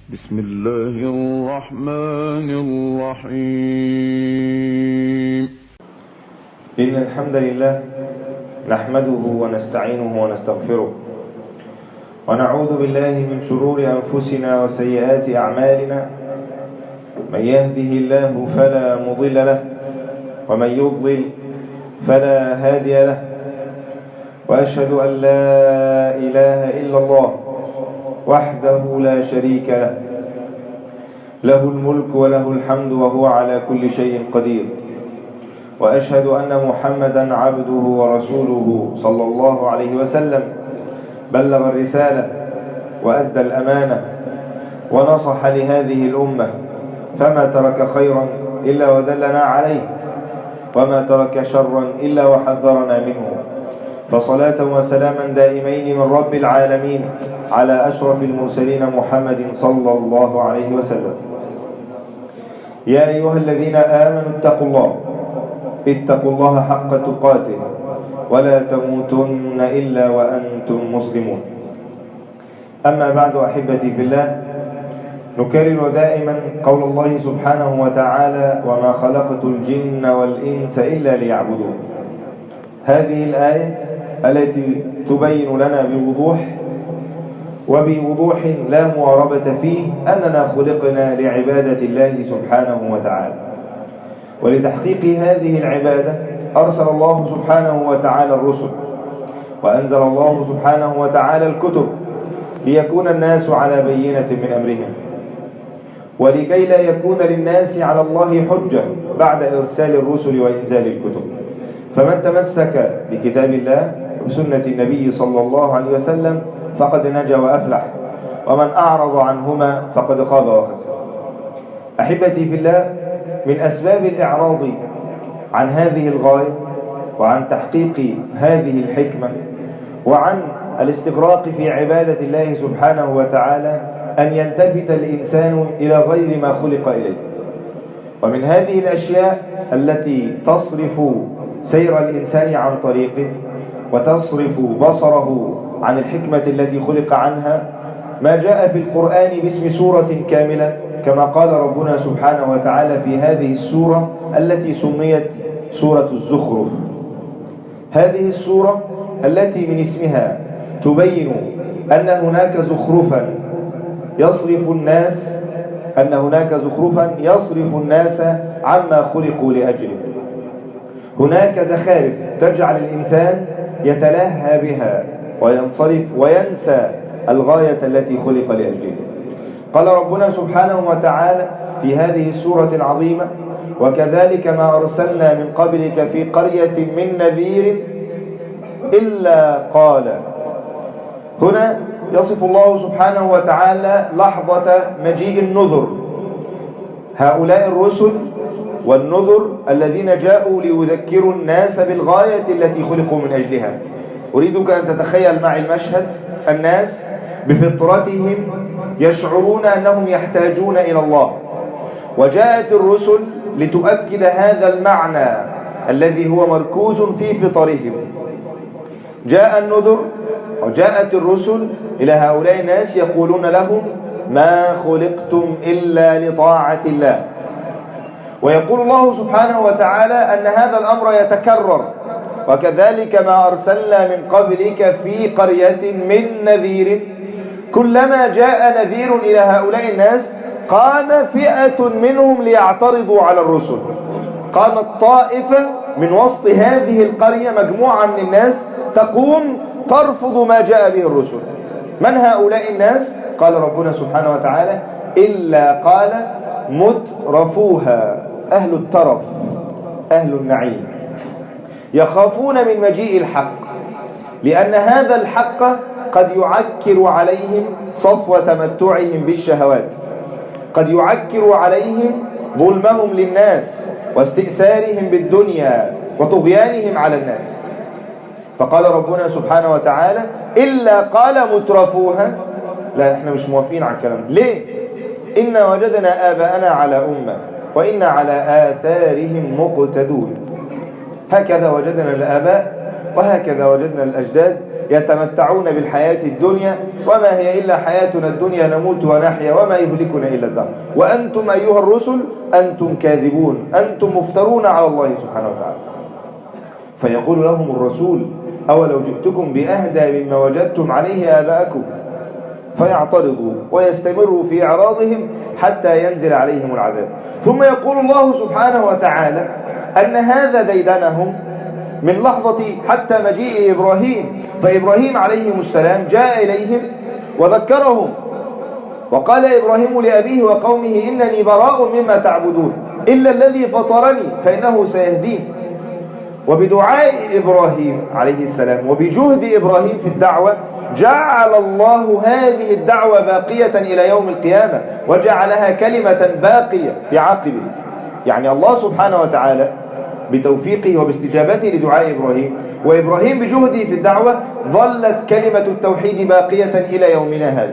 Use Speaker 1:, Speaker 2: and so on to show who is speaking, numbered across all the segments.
Speaker 1: بسم الله الرحمن الرحيم
Speaker 2: إن الحمد لله نحمده ونستعينه ونستغفره ونعوذ بالله من شرور أنفسنا وسيئات أعمالنا من يهده الله فلا مضل له ومن يضلل فلا هادي له وأشهد أن لا إله إلا الله وحده لا شريك له له الملك وله الحمد وهو على كل شيء قدير وأشهد أن محمدا عبده ورسوله صلى الله عليه وسلم بلغ الرسالة وأدى الأمانة ونصح لهذه الأمة فما ترك خيرا إلا ودلنا عليه وما ترك شرا إلا وحذرنا منه فصلاة وسلاما دائمين من رب العالمين على أشرف المرسلين محمد صلى الله عليه وسلم يا أيها الذين آمنوا اتقوا الله اتقوا الله حق تقاته ولا تموتن إلا وأنتم مسلمون أما بعد أحبتي في الله نكرر دائما قول الله سبحانه وتعالى وما خلقت الجن والإنس إلا ليعبدون هذه الآية التي تبين لنا بوضوح وبوضوح لا مواربة فيه أننا خلقنا لعبادة الله سبحانه وتعالى ولتحقيق هذه العبادة أرسل الله سبحانه وتعالى الرسل وأنزل الله سبحانه وتعالى الكتب ليكون الناس على بينة من أمرهم ولكي لا يكون للناس على الله حجة بعد إرسال الرسل وإنزال الكتب فمن تمسك بكتاب الله وبسنة النبي صلى الله عليه وسلم فقد نجا وأفلح ومن أعرض عنهما فقد خاب وخسر أحبتي في الله من أسباب الإعراض عن هذه الغاية وعن تحقيق هذه الحكمة وعن الاستغراق في عبادة الله سبحانه وتعالى أن يلتفت الإنسان إلى غير ما خلق إليه ومن هذه الأشياء التي تصرف سير الإنسان عن طريقه وتصرف بصره عن الحكمة التي خلق عنها ما جاء في القرآن باسم سورة كاملة كما قال ربنا سبحانه وتعالى في هذه السورة التي سميت سورة الزخرف هذه السورة التي من اسمها تبين أن هناك زخرفا يصرف الناس أن هناك زخرفا يصرف الناس عما خلقوا لأجله هناك زخارف تجعل الإنسان يتلهى بها وينصرف وينسى الغاية التي خلق لأجلها قال ربنا سبحانه وتعالى في هذه السورة العظيمة وكذلك ما أرسلنا من قبلك في قرية من نذير إلا قال هنا يصف الله سبحانه وتعالى لحظة مجيء النذر هؤلاء الرسل والنذر الذين جاءوا ليذكروا الناس بالغاية التي خلقوا من أجلها أريدك أن تتخيل معي المشهد الناس بفطرتهم يشعرون أنهم يحتاجون إلى الله وجاءت الرسل لتؤكد هذا المعنى الذي هو مركوز في فطرهم جاء النذر وجاءت الرسل إلى هؤلاء الناس يقولون لهم ما خلقتم إلا لطاعة الله ويقول الله سبحانه وتعالى أن هذا الأمر يتكرر وكذلك ما أرسلنا من قبلك في قرية من نذير كلما جاء نذير إلى هؤلاء الناس قام فئة منهم ليعترضوا على الرسل قامت طائفة من وسط هذه القرية مجموعة من الناس تقوم ترفض ما جاء به الرسل من هؤلاء الناس قال ربنا سبحانه وتعالى إلا قال مترفوها أهل الترف أهل النعيم يخافون من مجيء الحق لأن هذا الحق قد يعكر عليهم صفو تمتعهم بالشهوات قد يعكر عليهم ظلمهم للناس واستئثارهم بالدنيا وطغيانهم على الناس فقال ربنا سبحانه وتعالى إلا قال مترفوها لا احنا مش موافقين على الكلام ليه إنا وجدنا آباءنا على أمة وإنا على آثارهم مقتدون هكذا وجدنا الآباء وهكذا وجدنا الأجداد يتمتعون بالحياة الدنيا وما هي إلا حياتنا الدنيا نموت ونحيا وما يهلكنا إلا الدهر وأنتم أيها الرسل أنتم كاذبون أنتم مفترون على الله سبحانه وتعالى فيقول لهم الرسول أولو جئتكم بأهدى مما وجدتم عليه آباءكم فيعترضوا ويستمروا في إعراضهم حتى ينزل عليهم العذاب ثم يقول الله سبحانه وتعالى أن هذا ديدنهم من لحظة حتى مجيء إبراهيم فإبراهيم عليه السلام جاء إليهم وذكرهم وقال إبراهيم لأبيه وقومه إنني براء مما تعبدون إلا الذي فطرني فإنه سيهدين وبدعاء إبراهيم عليه السلام وبجهد إبراهيم في الدعوة جعل الله هذه الدعوة باقية إلى يوم القيامة وجعلها كلمة باقية في عقبه يعني الله سبحانه وتعالى بتوفيقه وباستجابته لدعاء إبراهيم وإبراهيم بجهده في الدعوة ظلت كلمة التوحيد باقية إلى يومنا هذا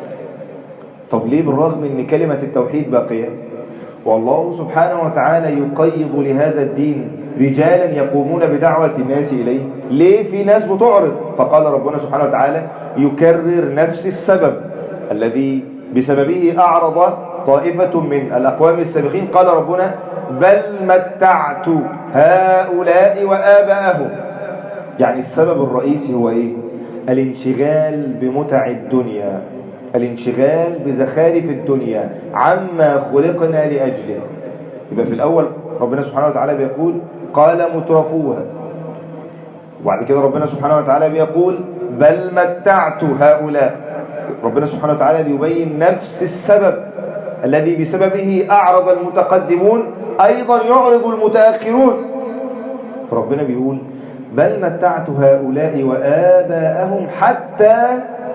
Speaker 2: طب ليه بالرغم أن كلمة التوحيد باقية والله سبحانه وتعالى يقيض لهذا الدين رجالا يقومون بدعوة الناس إليه ليه في ناس بتعرض فقال ربنا سبحانه وتعالى يكرر نفس السبب الذي بسببه أعرض طائفة من الأقوام السابقين قال ربنا بل متعت هؤلاء وآباءهم يعني السبب الرئيسي هو إيه الانشغال بمتع الدنيا الانشغال بزخارف الدنيا عما خلقنا لأجله يبقى في الأول ربنا سبحانه وتعالى بيقول قال مترفوها وبعد كده ربنا سبحانه وتعالى بيقول بل متعت هؤلاء ربنا سبحانه وتعالى بيبين نفس السبب الذي بسببه أعرض المتقدمون أيضا يعرض المتأخرون فربنا بيقول بل متعت هؤلاء وآباءهم حتى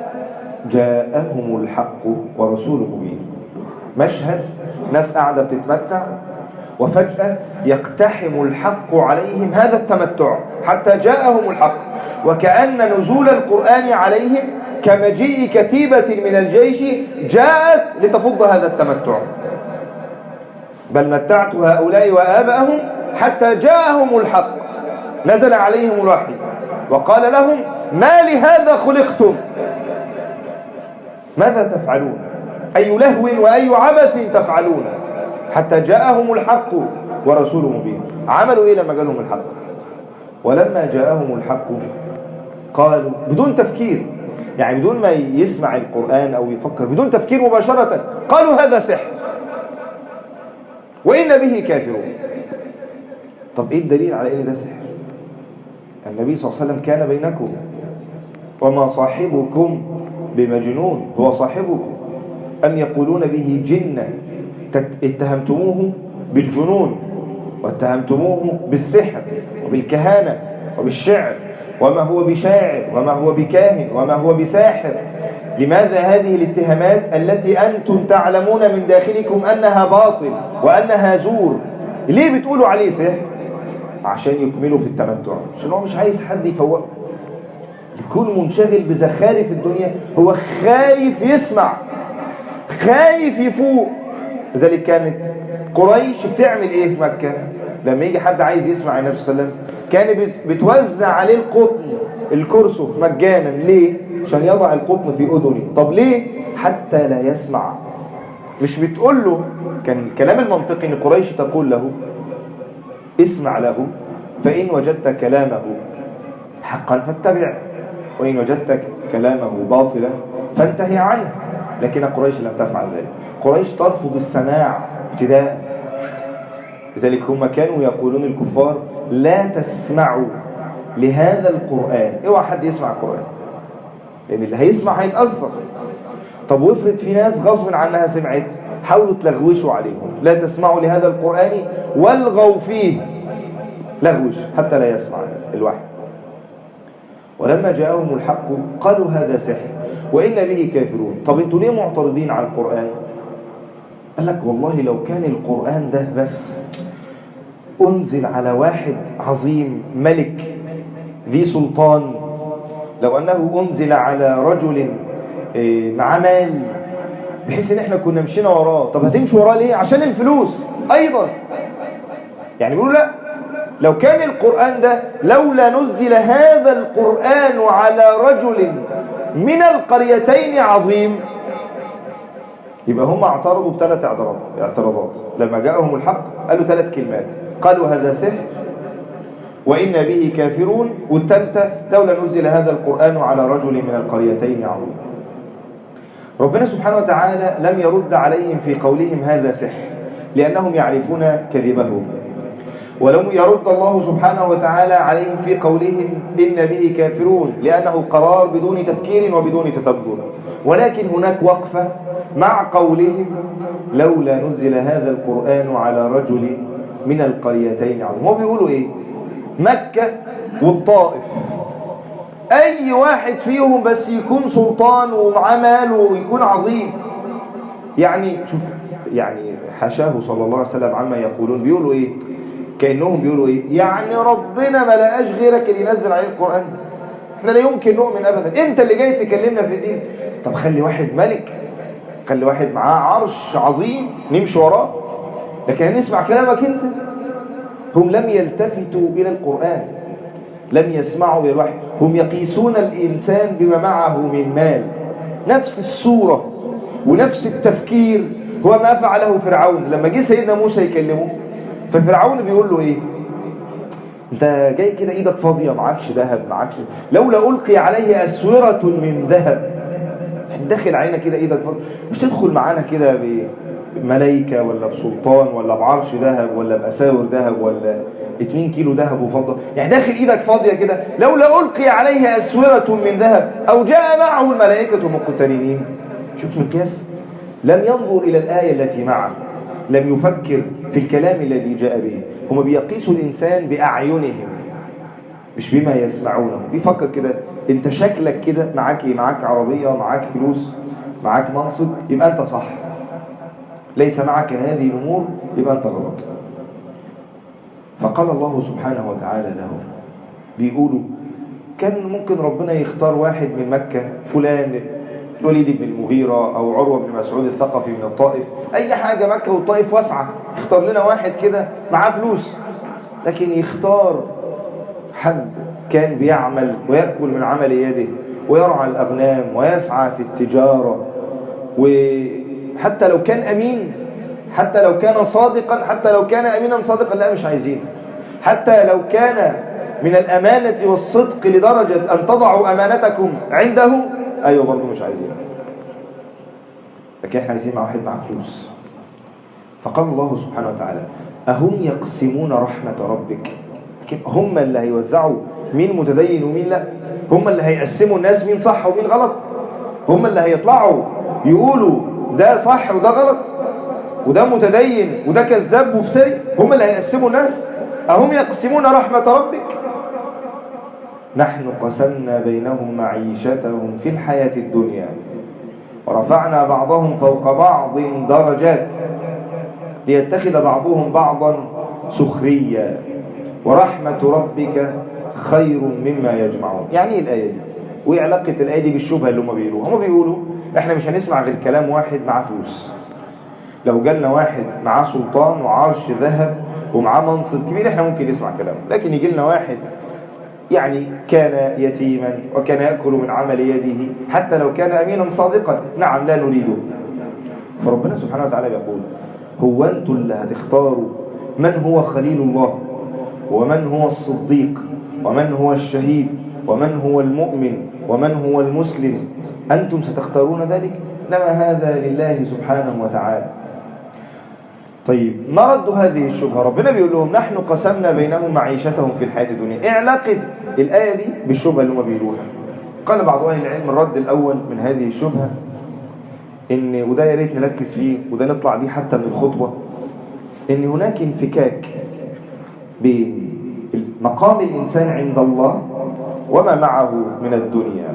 Speaker 2: جاءهم الحق ورسول مبين مشهد ناس قاعدة بتتمتع وفجأة يقتحم الحق عليهم هذا التمتع حتى جاءهم الحق وكأن نزول القرآن عليهم كمجيء كتيبة من الجيش جاءت لتفض هذا التمتع بل متعت هؤلاء وآباءهم حتى جاءهم الحق نزل عليهم الوحي وقال لهم ما لهذا خلقتم ماذا تفعلون أي لهو وأي عبث تفعلون حتى جاءهم الحق ورسول مبين عملوا إيه لما جاءهم الحق ولما جاءهم الحق قالوا بدون تفكير يعني بدون ما يسمع القرآن أو يفكر بدون تفكير مباشرة قالوا هذا سحر وإن به كافرون طب إيه الدليل على إن ده سحر النبي صلى الله عليه وسلم كان بينكم وما صاحبكم بمجنون هو صاحبكم أم يقولون به جنة اتهمتموه بالجنون واتهمتموه بالسحر وبالكهانة وبالشعر وما هو بشاعر وما هو بكاهن وما هو بساحر لماذا هذه الاتهامات التي أنتم تعلمون من داخلكم أنها باطل وأنها زور ليه بتقولوا عليه سحر عشان يكملوا في التمتع عشان هو مش عايز حد يفوقه يكون منشغل بزخارف الدنيا هو خايف يسمع خايف يفوق لذلك كانت قريش بتعمل ايه في مكة لما يجي حد عايز يسمع النبي صلى الله عليه وسلم كان بتوزع عليه القطن الكرسف مجانا ليه عشان يضع القطن في اذنه طب ليه حتى لا يسمع مش بتقول له كان الكلام المنطقي ان قريش تقول له اسمع له فإن وجدت كلامه حقا فاتبع وإن وجدت كلامه باطلا فانتهي عنه لكن قريش لم تفعل ذلك قريش ترفض السماع ابتداء لذلك هم كانوا يقولون الكفار لا تسمعوا لهذا القرآن اوعى حد يسمع القرآن لأن اللي هيسمع هيتأثر طب وافرض في ناس غصب عنها سمعت حاولوا تلغوشوا عليهم لا تسمعوا لهذا القرآن والغوا فيه لغوش حتى لا يسمع الوحي ولما جاءهم الحق قالوا هذا سحر وإن به كافرون طب انتوا ليه معترضين على القرآن قال لك والله لو كان القرآن ده بس أنزل على واحد عظيم ملك ذي سلطان لو أنه أنزل على رجل مع مال بحيث ان احنا كنا مشينا وراه طب هتمشي وراه ليه عشان الفلوس ايضا يعني بيقولوا لا لو كان القرآن ده لولا نزل هذا القرآن على رجل من القريتين عظيم يبقى هم اعترضوا بثلاث اعتراض- اعتراضات لما جاءهم الحق قالوا ثلاث كلمات قالوا هذا سحر وإن به كافرون والثالثة لولا نزل هذا القرآن على رجل من القريتين عظيم ربنا سبحانه وتعالى لم يرد عليهم في قولهم هذا سحر لأنهم يعرفون كذبهم ولم يرد الله سبحانه وتعالى عليهم في قولهم إن به كافرون لأنه قرار بدون تفكير وبدون تدبر ولكن هناك وقفة مع قولهم لولا نزل هذا القرآن على رجل من القريتين عظيم هم بيقولوا إيه مكة والطائف أي واحد فيهم بس يكون سلطان ومعاه مال ويكون عظيم يعني شوف يعني حاشاه صلى الله عليه وسلم عما يقولون بيقولوا ايه كأنهم بيقولوا ايه يعني ربنا ما لقاش غيرك اللي ينزل عليه القرآن احنا لا يمكن نؤمن ابدا انت اللي جاي تكلمنا في الدين طب خلي واحد ملك خلي واحد معاه عرش عظيم نمشي وراه لكن هنسمع كلامك انت هم لم يلتفتوا الى القرآن لم يسمعوا إلى الوحي هم يقيسون الإنسان بما معه من مال نفس الصورة ونفس التفكير هو ما فعله فرعون لما جه سيدنا موسى يكلمه ففرعون بيقول له ايه انت جاي كده ايدك فاضية معكش ذهب معكش لولا ألقي عليه أسورة من ذهب داخل علينا كده ايدك فاضية مش تدخل معانا كده بملايكة ولا بسلطان ولا بعرش ذهب ولا بأساور ذهب ولا 2 كيلو ذهب وفضة يعني داخل ايدك فاضية كده لولا ألقي عليه أسورة من ذهب أو جاء معه الملائكة مقترنين شوف مقياس لم ينظر إلى الآية التي معه لم يفكر في الكلام الذي جاء به هم بيقيسوا الإنسان بأعينهم مش بما يسمعونه بيفكر كده انت شكلك كده معاك ايه معاك عربية معاك فلوس معاك منصب يبقى انت صح ليس معك هذه الأمور يبقى انت غلط فقال الله سبحانه وتعالى له بيقولوا كان ممكن ربنا يختار واحد من مكة فلان الوليد بن المغيرة أو عروة بن مسعود الثقفي من الطائف أي حاجة مكة والطائف واسعة اختار لنا واحد كده معاه فلوس لكن يختار حد كان بيعمل ويأكل من عمل يده ويرعى الأغنام ويسعى في التجارة وحتى لو كان أمين حتى لو كان صادقا حتى لو كان أمينا صادقا لا مش عايزين حتى لو كان من الأمانة والصدق لدرجة أن تضعوا أمانتكم عنده أيوة برضه مش عايزين لكن احنا عايزين مع واحد معاه فلوس فقال الله سبحانه وتعالى أهم يقسمون رحمة ربك لكن هم اللي هيوزعوا مين متدين ومين لا هم اللي هيقسموا الناس مين صح ومين غلط هم اللي هيطلعوا يقولوا ده صح وده غلط وده متدين وده كذاب مفتري هم اللي هيقسموا الناس أهم يقسمون رحمة ربك نحن قسمنا بينهم معيشتهم في الحياة الدنيا ورفعنا بعضهم فوق بعض درجات ليتخذ بعضهم بعضا سخريا ورحمة ربك خير مما يجمعون يعني ايه الآية دي وايه علاقة الآية دي بالشبهة اللي هم بيقولوها هم بيقولوا احنا مش هنسمع غير كلام واحد معاه فلوس لو جالنا واحد معاه سلطان وعرش ذهب ومعاه منصب كبير احنا ممكن نسمع كلامه لكن يجي لنا واحد يعني كان يتيما وكان يأكل من عمل يده حتى لو كان أمينا صادقا نعم لا نريده فربنا سبحانه وتعالى يقول هو أنتم اللي هتختاروا من هو خليل الله ومن هو الصديق ومن هو الشهيد ومن هو المؤمن ومن هو المسلم أنتم ستختارون ذلك إنما هذا لله سبحانه وتعالى طيب ما رد هذه الشبهة ربنا بيقول لهم نحن قسمنا بينهم معيشتهم في الحياة الدنيا ايه علاقة الآية دي بالشبهة اللي هم بيقولوها قال بعض أهل العلم الرد الأول من هذه الشبهة إن وده يا ريت نركز فيه وده نطلع بيه حتى من الخطوة إن هناك انفكاك بين مقام الإنسان عند الله وما معه من الدنيا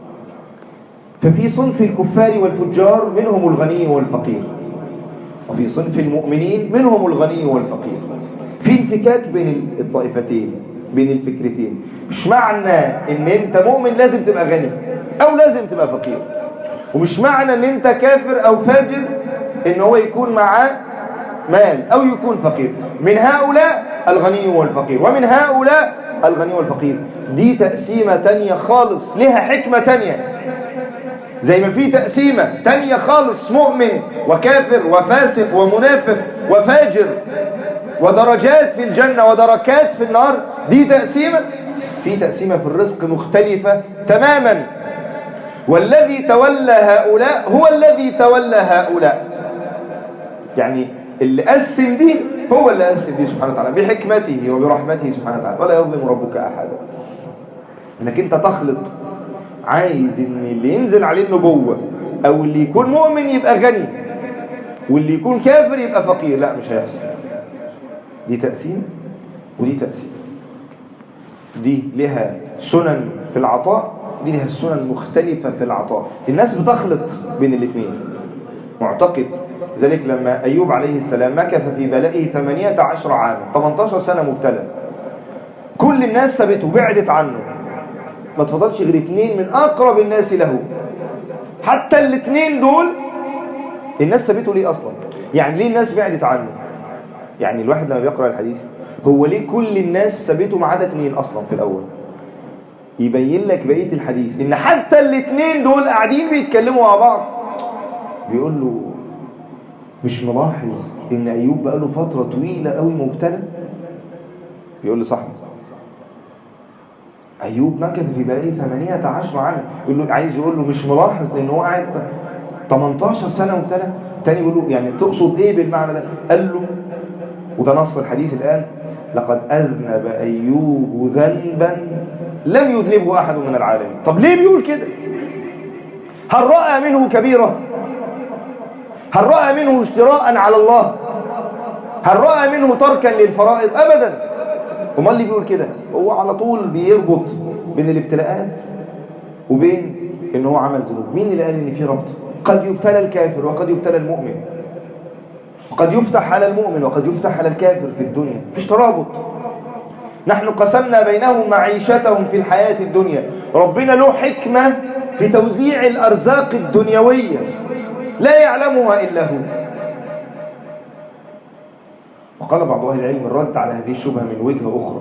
Speaker 2: ففي صنف الكفار والفجار منهم الغني والفقير وفي صنف المؤمنين منهم الغني والفقير في انفكاك بين الطائفتين بين الفكرتين مش معنى ان انت مؤمن لازم تبقى غني او لازم تبقى فقير ومش معنى ان انت كافر او فاجر ان هو يكون معاه مال او يكون فقير من هؤلاء الغني والفقير ومن هؤلاء الغني والفقير دي تقسيمة تانية خالص لها حكمة تانية زي ما في تقسيمة تانية خالص مؤمن وكافر وفاسق ومنافق وفاجر ودرجات في الجنة ودركات في النار دي تقسيمة في تقسيمة في الرزق مختلفة تماما والذي تولى هؤلاء هو الذي تولى هؤلاء يعني اللي قسم دي هو اللي قسم دي سبحانه وتعالى بحكمته وبرحمته سبحانه وتعالى ولا يظلم ربك أحدا انك انت تخلط عايز ان اللي ينزل عليه النبوة او اللي يكون مؤمن يبقى غني واللي يكون كافر يبقى فقير لا مش هيحصل دي تقسيم ودي تقسيم دي لها سنن في العطاء دي لها سنن مختلفة في العطاء الناس بتخلط بين الاثنين معتقد ذلك لما أيوب عليه السلام مكث في بلائه 18 عاما 18 سنة مبتلى كل الناس سابته وبعدت عنه ما تفضلش غير اثنين من أقرب الناس له حتى الاثنين دول الناس سابته ليه أصلا يعني ليه الناس بعدت عنه يعني الواحد لما بيقرأ الحديث هو ليه كل الناس سابته ما عدا اثنين أصلا في الأول يبين لك بقية الحديث إن حتى الاثنين دول قاعدين بيتكلموا مع بعض بيقول له مش ملاحظ إن أيوب بقاله فترة طويلة قوي مبتلى بيقول له صاحبي أيوب مكث في بلائه 18 عام يقول له عايز يقول له مش ملاحظ إن هو قاعد 18 سنة مبتلى تاني يقول له يعني تقصد إيه بالمعنى ده قال له وده نص الحديث الآن لقد أذنب أيوب ذنبا لم يذنبه أحد من العالمين طب ليه بيقول كده هل رأى منه كبيرة هل رأى منه اشتراء على الله هل رأى منه تركا للفرائض أبدا وما اللي بيقول كده هو على طول بيربط بين الابتلاءات وبين ان هو عمل ذنوب مين اللي قال ان في ربط قد يبتلى الكافر وقد يبتلى المؤمن وقد يفتح على المؤمن وقد يفتح على الكافر في الدنيا مفيش ترابط نحن قسمنا بينهم معيشتهم في الحياة الدنيا ربنا له حكمة في توزيع الأرزاق الدنيوية لا يعلمها إلا هو وقال بعض أهل العلم الرد على هذه الشبهة من وجهة أخرى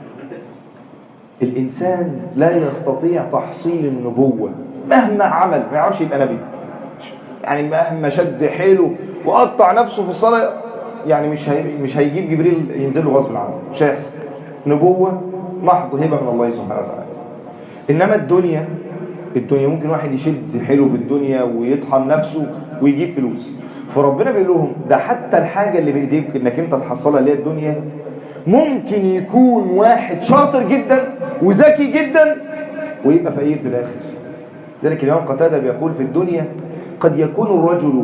Speaker 2: الإنسان لا يستطيع تحصيل النبوة مهما عمل ما يعرفش يبقى نبي يعني مهما شد حيله وقطع نفسه في الصلاة يعني مش هي... مش هيجيب جبريل ينزل له غصب عنه مش هيحصل نبوة محض هبة من الله سبحانه وتعالى إنما الدنيا الدنيا ممكن واحد يشد حيله في الدنيا ويطحن نفسه ويجيب فلوس فربنا بيقول لهم ده حتى الحاجة اللي بإيديك إنك أنت تحصلها اللي هي الدنيا ممكن يكون واحد شاطر جدا وذكي جدا ويبقى فقير في الآخر ذلك الإمام قتادة بيقول في الدنيا قد يكون الرجل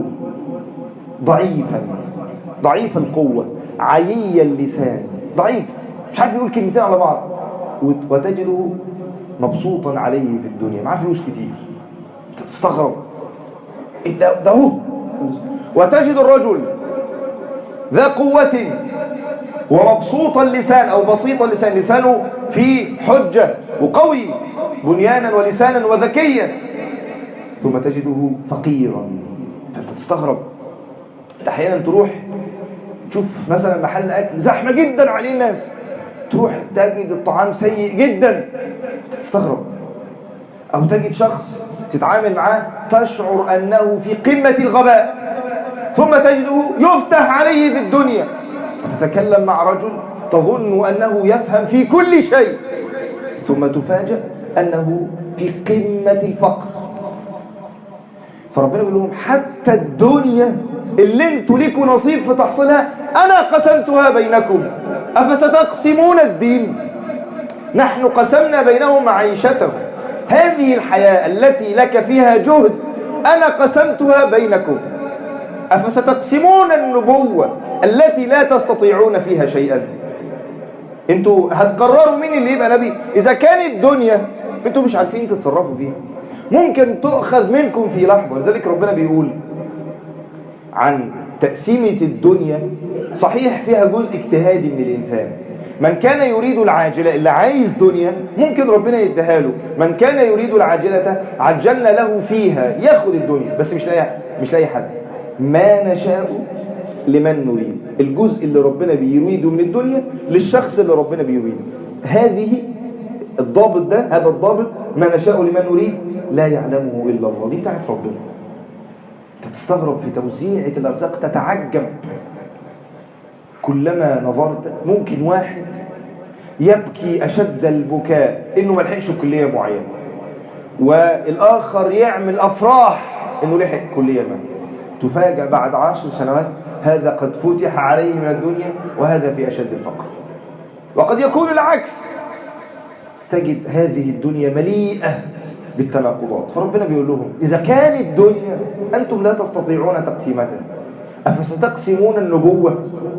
Speaker 2: ضعيفا ضعيف القوة عيي اللسان ضعيف مش عارف يقول كلمتين على بعض وتجده مبسوطا عليه في الدنيا معاه فلوس كتير تستغرب إيه ده ده هو وتجد الرجل ذا قوة ومبسوط اللسان أو بسيط اللسان لسانه في حجة وقوي بنيانا ولسانا وذكيا ثم تجده فقيرا فأنت تستغرب انت احيانا تروح تشوف مثلا محل أكل زحمة جدا عليه الناس تروح تجد الطعام سيء جدا تستغرب أو تجد شخص تتعامل معاه تشعر أنه في قمة الغباء ثم تجده يفتح عليه في الدنيا وتتكلم مع رجل تظن أنه يفهم في كل شيء ثم تفاجأ أنه في قمة الفقر فربنا بيقول لهم حتى الدنيا اللي انتوا ليكوا نصيب في تحصيلها أنا قسمتها بينكم أفستقسمون الدين نحن قسمنا بينهم معيشتهم هذه الحياة التي لك فيها جهد أنا قسمتها بينكم أفستقسمون النبوة التي لا تستطيعون فيها شيئا انتوا هتقرروا مين اللي يبقى نبي إذا كانت الدنيا انتوا مش عارفين تتصرفوا فيها ممكن تؤخذ منكم في لحظة لذلك ربنا بيقول عن تقسيمة الدنيا صحيح فيها جزء اجتهادي من الإنسان من كان يريد العاجلة اللي عايز دنيا ممكن ربنا يديها له من كان يريد العاجلة عجلنا له فيها ياخد الدنيا بس مش لاقي مش لاقي حد ما نشاء لمن نريد الجزء اللي ربنا بيريده من الدنيا للشخص اللي ربنا بيريده هذه الضابط ده هذا الضابط ما نشاء لمن نريد لا يعلمه إلا الله دي بتاعت ربنا تستغرب في توزيعة الأرزاق تتعجب كلما نظرت ممكن واحد يبكي أشد البكاء إنه ما لحقش كلية معينة والآخر يعمل أفراح إنه لحق كلية ما تفاجأ بعد عشر سنوات هذا قد فتح عليه من الدنيا وهذا في أشد الفقر وقد يكون العكس تجد هذه الدنيا مليئة بالتناقضات فربنا بيقول لهم إذا كانت الدنيا أنتم لا تستطيعون تقسيمتها أفستقسمون النبوة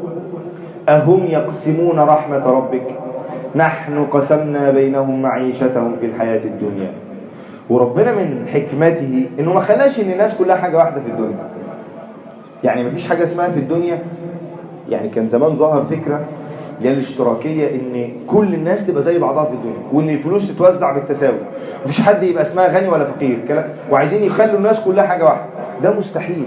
Speaker 2: أهم يقسمون رحمة ربك نحن قسمنا بينهم معيشتهم في الحياة الدنيا وربنا من حكمته انه ما خلاش ان الناس كلها حاجة واحدة في الدنيا يعني ما فيش حاجة اسمها في الدنيا يعني كان زمان ظهر فكرة اللي هي الاشتراكية ان كل الناس تبقى زي بعضها في الدنيا وان الفلوس تتوزع بالتساوي مفيش حد يبقى اسمها غني ولا فقير كلام وعايزين يخلوا الناس كلها حاجة واحدة ده مستحيل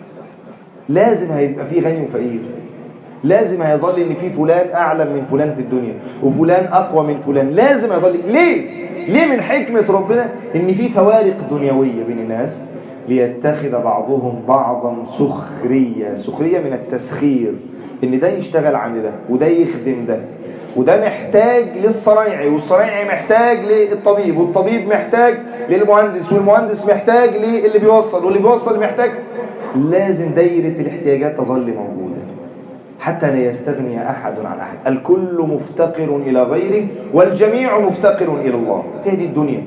Speaker 2: لازم هيبقى فيه غني وفقير لازم هيظل ان في فلان اعلم من فلان في الدنيا وفلان اقوى من فلان لازم هيظل ليه ليه من حكمة ربنا ان في فوارق دنيوية بين الناس ليتخذ بعضهم بعضا سخرية سخرية من التسخير ان ده يشتغل عن ده وده يخدم ده وده محتاج للصنايعي والصنايعي محتاج للطبيب والطبيب محتاج للمهندس والمهندس محتاج للي بيوصل واللي بيوصل محتاج لازم دايرة الاحتياجات تظل موجودة حتى لا يستغني أحد عن أحد الكل مفتقر إلى غيره والجميع مفتقر إلى الله هي دي الدنيا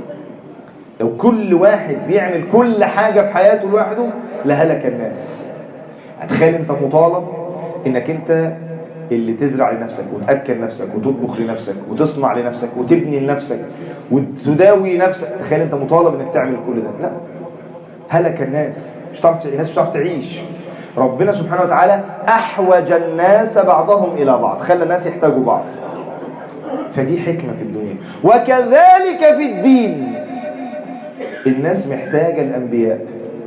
Speaker 2: لو كل واحد بيعمل كل حاجة في حياته لوحده لهلك الناس هتخيل انت مطالب انك انت اللي تزرع لنفسك وتأكل نفسك وتطبخ لنفسك وتصنع لنفسك وتبني لنفسك وتداوي نفسك تخيل انت مطالب انك تعمل كل ده لا هلك الناس مش هتعرف الناس مش هتعرف تعيش ربنا سبحانه وتعالى أحوج الناس بعضهم إلى بعض خلى الناس يحتاجوا بعض فدي حكمة في الدنيا وكذلك في الدين الناس محتاجة الأنبياء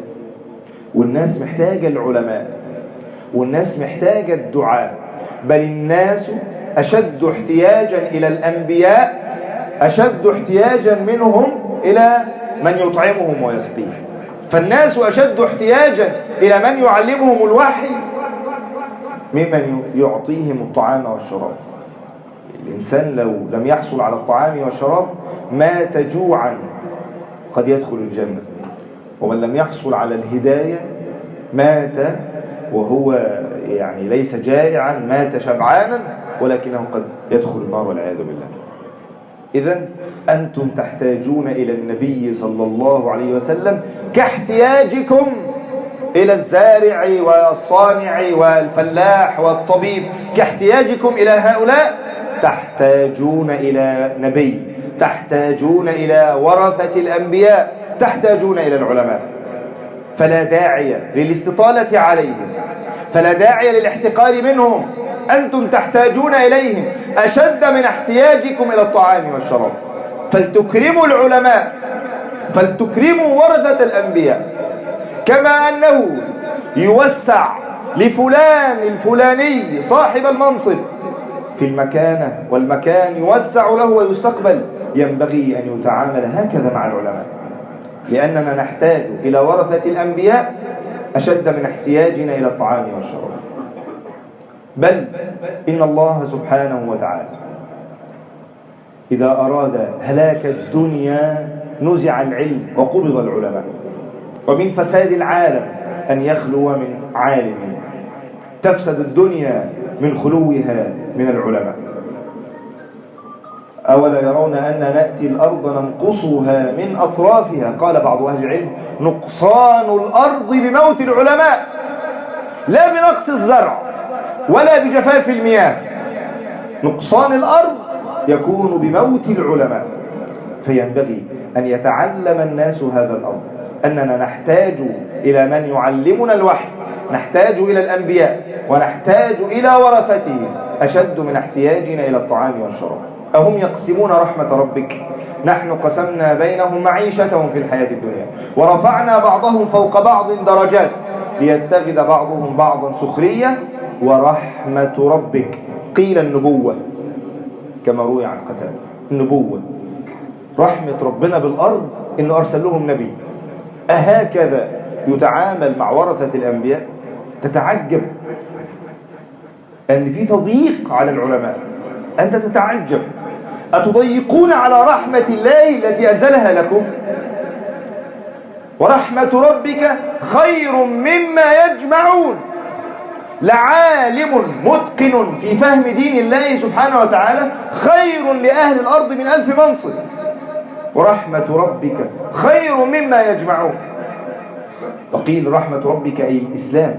Speaker 2: والناس محتاجة العلماء والناس محتاجة الدعاء بل الناس أشد احتياجا إلى الأنبياء أشد احتياجا منهم إلى من يطعمهم ويسقيهم فالناس أشد احتياجا إلى من يعلمهم الوحي ممن يعطيهم الطعام والشراب الإنسان لو لم يحصل على الطعام والشراب مات جوعا قد يدخل الجنة ومن لم يحصل على الهداية مات وهو يعني ليس جائعا مات شبعانا ولكنه قد يدخل النار والعياذ بالله إذا أنتم تحتاجون إلى النبي صلى الله عليه وسلم كاحتياجكم إلى الزارع والصانع والفلاح والطبيب كاحتياجكم إلى هؤلاء تحتاجون إلى نبي تحتاجون إلى ورثة الأنبياء تحتاجون إلى العلماء فلا داعي للاستطالة عليهم فلا داعي للاحتقار منهم أنتم تحتاجون إليهم أشد من احتياجكم إلى الطعام والشراب فلتكرموا العلماء فلتكرموا ورثة الأنبياء كما أنه يوسع لفلان الفلاني صاحب المنصب في المكانة والمكان يوسع له ويستقبل ينبغي أن يتعامل هكذا مع العلماء لأننا نحتاج إلى ورثة الأنبياء أشد من احتياجنا إلى الطعام والشراب بل إن الله سبحانه وتعالى إذا أراد هلاك الدنيا نزع العلم وقبض العلماء ومن فساد العالم أن يخلو من عالم تفسد الدنيا من خلوها من العلماء أولا يرون أن نأتي الأرض ننقصها من أطرافها قال بعض أهل العلم نقصان الأرض بموت العلماء لا بنقص الزرع ولا بجفاف المياه نقصان الأرض يكون بموت العلماء فينبغي أن يتعلم الناس هذا الأمر أننا نحتاج إلى من يعلمنا الوحي نحتاج إلى الأنبياء ونحتاج إلى ورثتهم أشد من احتياجنا إلى الطعام والشراب أهم يقسمون رحمة ربك نحن قسمنا بينهم معيشتهم في الحياة الدنيا ورفعنا بعضهم فوق بعض درجات ليتخذ بعضهم بعضا سخرية ورحمة ربك قيل النبوة كما روي عن قتادة النبوة رحمة ربنا بالأرض إنه أرسل لهم نبي أهكذا يتعامل مع ورثة الأنبياء تتعجب أن في تضييق على العلماء أنت تتعجب أتضيقون على رحمة الله التي أنزلها لكم ورحمة ربك خير مما يجمعون لعالم متقن في فهم دين الله سبحانه وتعالى خير لأهل الأرض من ألف منصب ورحمة ربك خير مما يجمعون وقيل رحمة ربك أي الإسلام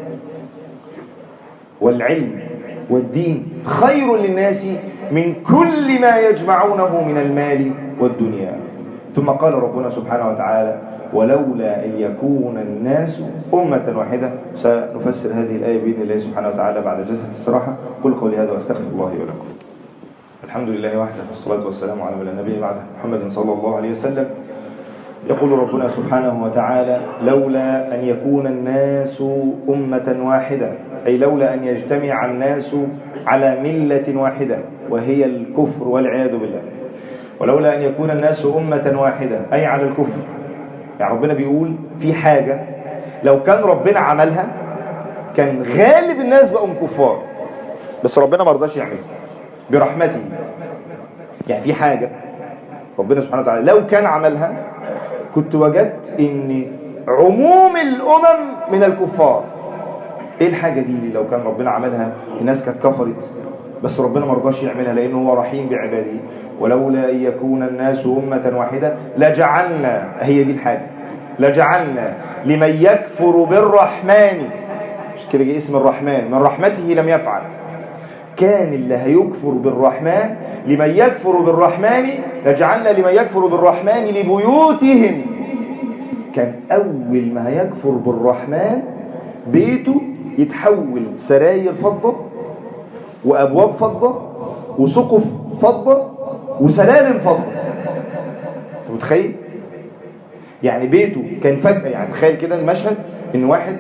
Speaker 2: والعلم والدين خير للناس من كل ما يجمعونه من المال والدنيا ثم قال ربنا سبحانه وتعالى ولولا أن يكون الناس أمة واحدة سنفسر هذه الآية بإذن الله سبحانه وتعالى بعد جلسة الاستراحة قل قولي هذا وأستغفر الله لي ولكم الحمد لله وحده والصلاة والسلام على من لا نبي بعده محمد صلى الله عليه وسلم يقول ربنا سبحانه وتعالى لولا أن يكون الناس أمة واحدة أي لولا أن يجتمع الناس على ملة واحدة وهي الكفر والعياذ بالله ولولا أن يكون الناس أمة واحدة أي على الكفر يعني ربنا بيقول في حاجة لو كان ربنا عملها كان غالب الناس بقوا كفار بس ربنا ما رضاش يعملها برحمته يعني في حاجة ربنا سبحانه وتعالى لو كان عملها كنت وجدت ان عموم الامم من الكفار ايه الحاجة دي اللي لو كان ربنا عملها الناس كانت كفرت بس ربنا ما رضاش يعملها لانه هو رحيم بعباده ولولا ان يكون الناس امة واحدة لجعلنا هي دي الحاجة لجعلنا لمن يكفر بالرحمن مش كده جه اسم الرحمن من رحمته لم يفعل كان اللي هيكفر بالرحمن لمن يكفر بالرحمن لجعلنا لمن يكفر بالرحمن لبيوتهم كان أول ما هيكفر بالرحمن بيته يتحول سراير فضة وأبواب فضة وسقف فضة وسلالم فضة أنت متخيل؟ يعني بيته كان فجأة يعني تخيل كده المشهد إن واحد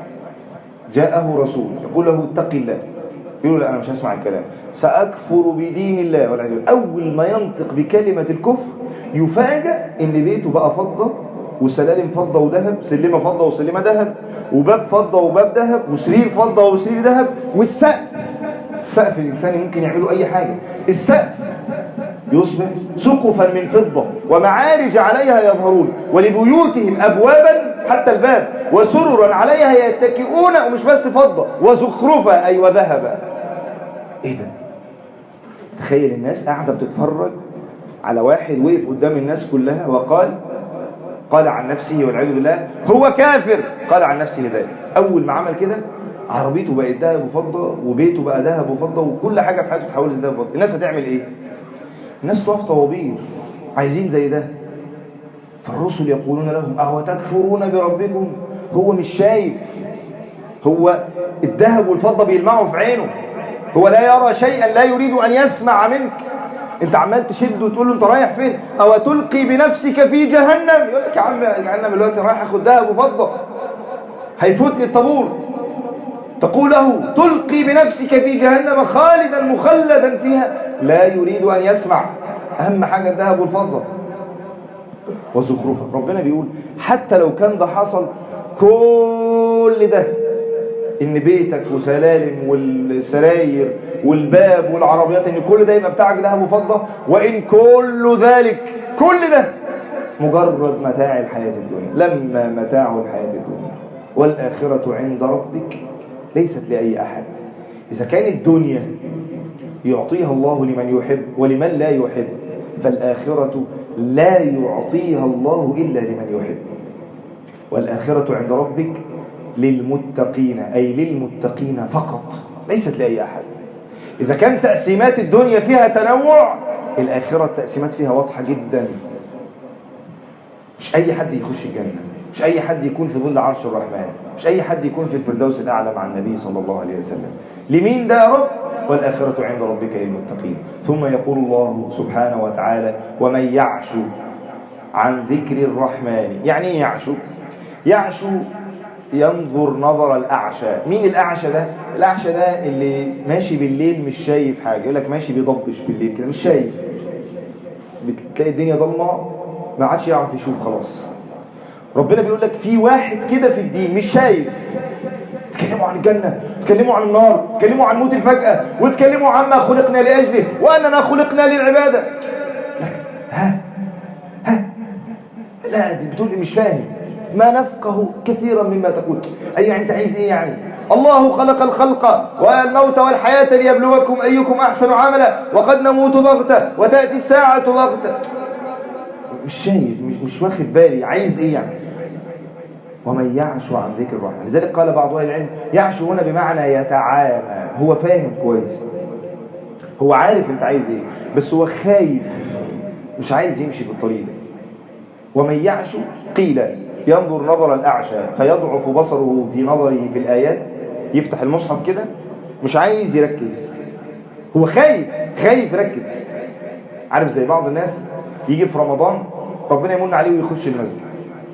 Speaker 2: جاءه رسول يقول له اتق الله يقول لا أنا مش هسمع الكلام سأكفر بدين الله والعياذ بالله أول ما ينطق بكلمة الكفر يفاجأ إن بيته بقى فضة وسلالم فضة وذهب سلمة فضة وسلمة ذهب وباب فضة وباب ذهب وسرير فضة وسرير ذهب والسقف السقف الإنسان ممكن يعمله أي حاجة السقف يصبح سقفا من فضة ومعارج عليها يظهرون ولبيوتهم أبوابا حتى الباب وسررا عليها يتكئون ومش بس فضة وزخرفة أي وذهبا إيه ده تخيل الناس قاعدة بتتفرج على واحد وقف قدام الناس كلها وقال قال عن نفسه والعياذ بالله هو كافر قال عن نفسه ذلك أول ما عمل كده عربيته بقت ذهب وفضة وبيته بقى ذهب وفضة وكل حاجة في حياته تحولت لذهب وفضة الناس هتعمل إيه؟ الناس تقف طوابير عايزين زي ده فالرسل يقولون لهم أهو تكفرون بربكم هو مش شايف هو الذهب والفضة بيلمعوا في عينه هو لا يرى شيئا لا يريد أن يسمع منك انت عمال تشد وتقول له انت رايح فين او تلقي بنفسك في جهنم يقول لك يا عم جهنم دلوقتي رايح اخد ذهب وفضه هيفوتني الطابور تقول له تلقي بنفسك في جهنم خالدا مخلدا فيها لا يريد ان يسمع اهم حاجه الذهب والفضه وزخرفه ربنا بيقول حتى لو كان ده حصل كل ده ان بيتك وسلالم والسراير والباب والعربيات ان كل ده يبقى بتاعك ذهب وفضه وان كل ذلك كل ده مجرد متاع الحياه الدنيا لما متاع الحياه الدنيا والاخره عند ربك ليست لاي احد اذا كانت الدنيا يعطيها الله لمن يحب ولمن لا يحب فالاخره لا يعطيها الله الا لمن يحب والاخره عند ربك للمتقين أي للمتقين فقط ليست لأي أحد إذا كان تقسيمات الدنيا فيها تنوع الآخرة التقسيمات فيها واضحة جدا مش أي حد يخش الجنة مش أي حد يكون في ظل عرش الرحمن مش أي حد يكون في الفردوس الأعلى مع النبي صلى الله عليه وسلم لمين ده يا رب والآخرة عند ربك للمتقين ثم يقول الله سبحانه وتعالى ومن يعشو عن ذكر الرحمن يعني ايه يعشو يعشو ينظر نظر الأعشى مين الأعشى ده؟ الأعشى ده اللي ماشي بالليل مش شايف حاجة يقول لك ماشي بيضبش بالليل كده مش شايف بتلاقي الدنيا ضلمة ما عادش يعرف يشوف خلاص ربنا بيقول لك في واحد كده في الدين مش شايف تكلموا عن الجنة تكلموا عن النار تكلموا عن موت الفجأة وتكلموا عما خلقنا لأجله وأننا خلقنا للعبادة لا. ها ها لا دي بتقول مش فاهم ما نفقه كثيرا مما تقول أي يعني أنت عايز إيه يعني الله خلق الخلق والموت والحياة ليبلوكم أيكم أحسن عملا وقد نموت بغتة وتأتي الساعة بغتة مش شايف مش, مش واخد بالي عايز إيه يعني ومن يعش عن ذكر الرحمن لذلك قال بعض اهل العلم يعش هنا بمعنى يتعامى هو فاهم كويس هو عارف انت عايز ايه بس هو خايف مش عايز يمشي في الطريق ده ومن يعش قيل ينظر نظر الأعشى فيضعف بصره في نظره في الآيات يفتح المصحف كده مش عايز يركز هو خايف خايف يركز عارف زي بعض الناس يجي في رمضان ربنا يمن عليه ويخش المسجد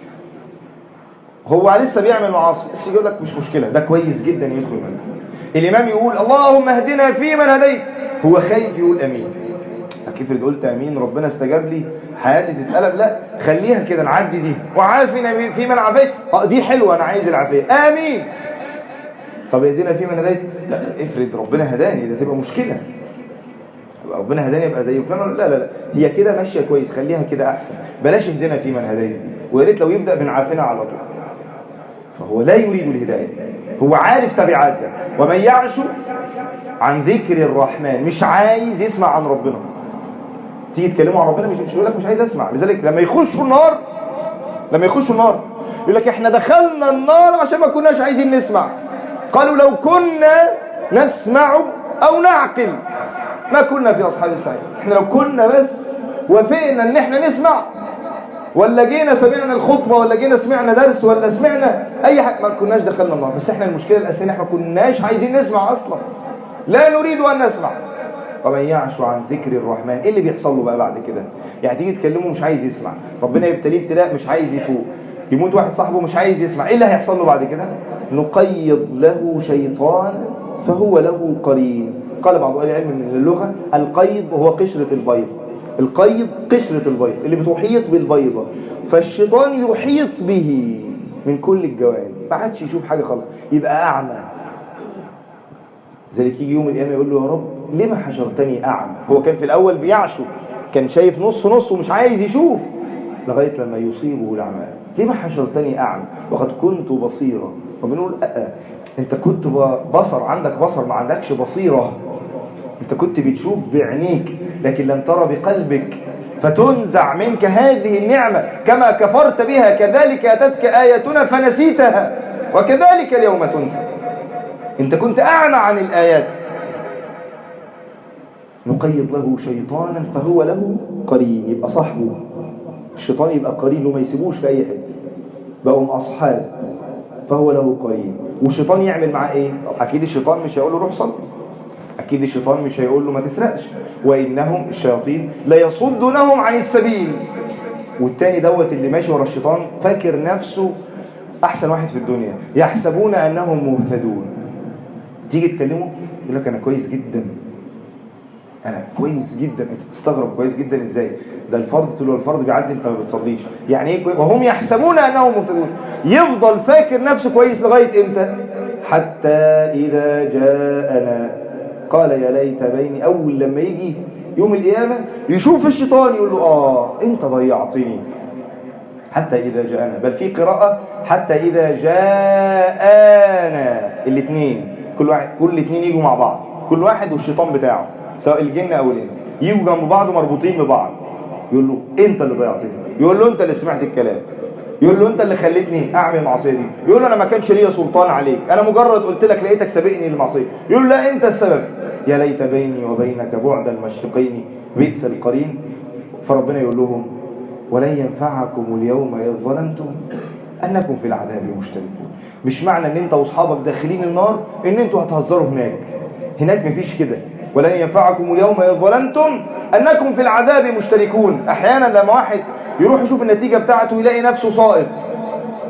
Speaker 2: هو لسه بيعمل معاصي بس يقول لك مش مشكلة ده كويس جدا يدخل المسجد الإمام يقول اللهم اهدنا فيمن هديت هو خايف يقول أمين كيف قلت أمين ربنا استجاب لي حياتي تتقلب لا خليها كده نعدي دي وعافنا في من عافيت اه دي حلوة أنا عايز العافية آمين طب اهدنا في من هديت لا افرض ربنا هداني ده تبقى مشكلة ربنا هداني يبقى زي فلان لا لا لا هي كده ماشية كويس خليها كده أحسن بلاش اهدنا في من هديت ويا ريت لو يبدأ من عافنا على طول فهو لا يريد الهداية هو عارف تبعاتها ومن يعش عن ذكر الرحمن مش عايز يسمع عن ربنا تيجي تكلموا عن ربنا مش يقول لك مش عايز اسمع لذلك لما يخشوا النار لما يخشوا النار يقول لك احنا دخلنا النار عشان ما كناش عايزين نسمع قالوا لو كنا نسمع او نعقل ما كنا في اصحاب السعير احنا لو كنا بس وافقنا ان احنا نسمع ولا جينا سمعنا الخطبه ولا جينا سمعنا درس ولا سمعنا اي حاجه ما كناش دخلنا النار بس احنا المشكله الاساسيه احنا ما كناش عايزين نسمع اصلا لا نريد ان نسمع ومن يعش عن ذكر الرحمن ايه اللي بيحصل له بقى بعد كده يعني تيجي تكلمه مش عايز يسمع ربنا يبتليه ابتلاء مش عايز يفوق يموت واحد صاحبه مش عايز يسمع ايه اللي هيحصل له بعد كده نقيض له شيطان فهو له قرين قال بعض اهل العلم من اللغه القيض هو قشره البيض القيض قشره البيض اللي بتحيط بالبيضه فالشيطان يحيط به من كل الجوانب ما عادش يشوف حاجه خالص يبقى اعمى ذلك يجي يوم القيامه يقول له يا رب لما حشرتني اعمى هو كان في الاول بيعشو كان شايف نص نص ومش عايز يشوف لغايه لما يصيبه العمى لما حشرتني اعمى وقد كنت بصيرا وبنقول أه انت كنت بصر عندك بصر ما عندكش بصيره انت كنت بتشوف بعينيك لكن لم ترى بقلبك فتنزع منك هذه النعمه كما كفرت بها كذلك اتتك اياتنا فنسيتها وكذلك اليوم تنسى انت كنت اعمى عن الايات نقيض له شيطانا فهو له قرين يبقى صاحبه الشيطان يبقى قرين وما يسيبوش في اي حته بقوا اصحاب فهو له قرين والشيطان يعمل معاه ايه اكيد الشيطان مش هيقول له روح صلي اكيد الشيطان مش هيقول له ما تسرقش وانهم الشياطين لا يصدونهم عن السبيل والتاني دوت اللي ماشي ورا الشيطان فاكر نفسه احسن واحد في الدنيا يحسبون انهم مهتدون تيجي تكلمه يقول لك انا كويس جدا انا كويس جدا انت تستغرب كويس جدا ازاي ده الفرض تقول له الفرض بيعدي انت ما بتصليش يعني ايه كويس وهم يحسبون انهم مهتدون يفضل فاكر نفسه كويس لغايه امتى حتى اذا جاءنا قال يا ليت بيني اول لما يجي يوم القيامه يشوف الشيطان يقول له اه انت ضيعتني حتى إذا جاءنا بل في قراءة حتى إذا جاءنا الاثنين كل واحد كل اثنين يجوا مع بعض كل واحد والشيطان بتاعه سواء الجن أو الإنس يجوا جنب بعض مربوطين ببعض يقول له أنت اللي ضيعتني يقول له أنت اللي سمعت الكلام يقول له أنت اللي خليتني أعمل المعصية دي يقول له أنا ما كانش ليا سلطان عليك أنا مجرد قلت لك لقيتك سابقني للمعصية يقول له لا أنت السبب يا ليت بيني وبينك بعد المشرقين بئس القرين فربنا يقول لهم ولن ينفعكم اليوم إذ ظلمتم أنكم في العذاب مشتركون مش معنى ان انت واصحابك داخلين النار ان انتوا هتهزروا هناك هناك مفيش كده ولن ينفعكم اليوم إذ ظلمتم أنكم في العذاب مشتركون أحيانا لما واحد يروح يشوف النتيجة بتاعته يلاقي نفسه ساقط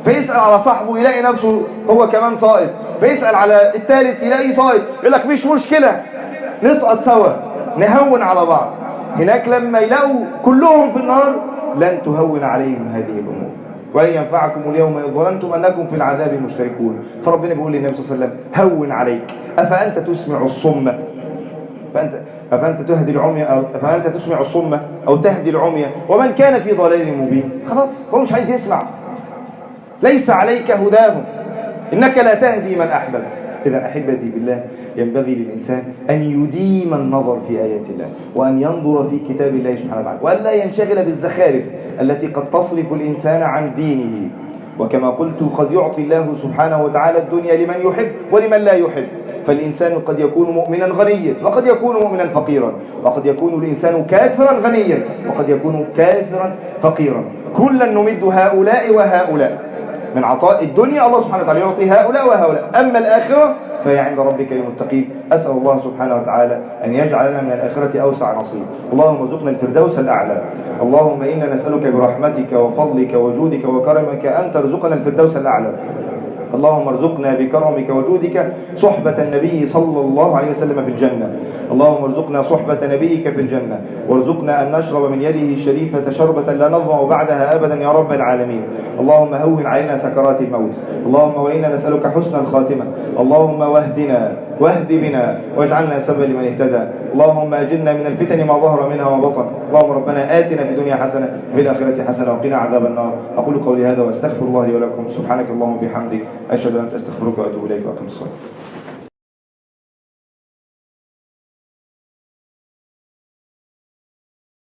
Speaker 2: فيسأل على صاحبه يلاقي نفسه هو كمان صائد فيسأل على الثالث يلاقيه صائد يقول لك مش مشكلة نسقط سوا نهون على بعض هناك لما يلاقوا كلهم في النار لن تهون عليهم هذه الأمور ولن ينفعكم اليوم إذ ظننتم أنكم في العذاب مشتركون فربنا بيقول للنبي صلى الله عليه وسلم هون عليك أفأنت تسمع الصم فأنت أفأنت تهدي العمي أو أفأنت تسمع الصم أو تهدي العمي ومن كان في ضلال مبين خلاص هو مش عايز يسمع ليس عليك هداهم إنك لا تهدي من أحببت إذا أحبتي بالله ينبغي للإنسان أن يديم النظر في آيات الله وأن ينظر في كتاب الله سبحانه وتعالى وألا ينشغل بالزخارف التي قد تصرف الإنسان عن دينه وكما قلت قد يعطي الله سبحانه وتعالى الدنيا لمن يحب ولمن لا يحب فالإنسان قد يكون مؤمنا غنيا وقد يكون مؤمنا فقيرا وقد يكون الإنسان كافرا غنيا وقد يكون كافرا فقيرا كلا نمد هؤلاء وهؤلاء من عطاء الدنيا الله سبحانه وتعالى يعطي هؤلاء وهؤلاء أما الآخرة فهي عند ربك للمتقين أسأل الله سبحانه وتعالى أن يجعل لنا من الآخرة أوسع نصيب اللهم ارزقنا الفردوس الأعلى اللهم إنا نسألك برحمتك وفضلك وجودك وكرمك أن ترزقنا الفردوس الأعلى اللهم ارزقنا بكرمك وجودك صحبة النبي صلى الله عليه وسلم في الجنة اللهم ارزقنا صحبة نبيك في الجنة وارزقنا أن نشرب من يده الشريفة شربة لا نظمأ بعدها أبدا يا رب العالمين اللهم هون علينا سكرات الموت اللهم وإنا نسألك حسن الخاتمة اللهم واهدنا واهد بنا واجعلنا سببا لمن اهتدى اللهم أجلنا من الفتن ما ظهر منها وبطن اللهم ربنا آتنا في الدنيا حسنة وفي الآخرة حسنة وقنا عذاب النار أقول قولي هذا وأستغفر الله لي ولكم سبحانك اللهم وبحمدك أشهد أن لا إله إلا أنت أستغفرك وأتوب إليك وأقم الصلاة